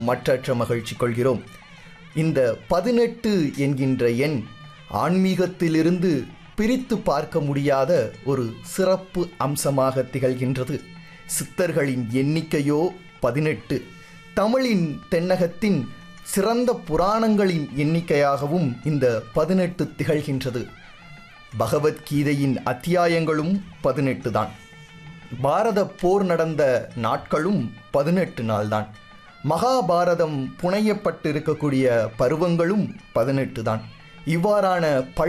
மற்றற்ற மகிழ்ச்சி கொள்கிறோம் இந்த பதினெட்டு என்கின்ற எண் ஆன்மீகத்திலிருந்து பிரித்து பார்க்க முடியாத ஒரு சிறப்பு அம்சமாக திகழ்கின்றது சித்தர்களின் எண்ணிக்கையோ பதினெட்டு தமிழின் தென்னகத்தின் சிறந்த புராணங்களின் எண்ணிக்கையாகவும் இந்த பதினெட்டு திகழ்கின்றது பகவத்கீதையின் அத்தியாயங்களும் பதினெட்டு தான் பாரத போர் நடந்த நாட்களும் பதினெட்டு நாள்தான் மகாபாரதம் புனையப்பட்டிருக்கக்கூடிய பருவங்களும் பதினெட்டு தான் இவ்வாறான பல்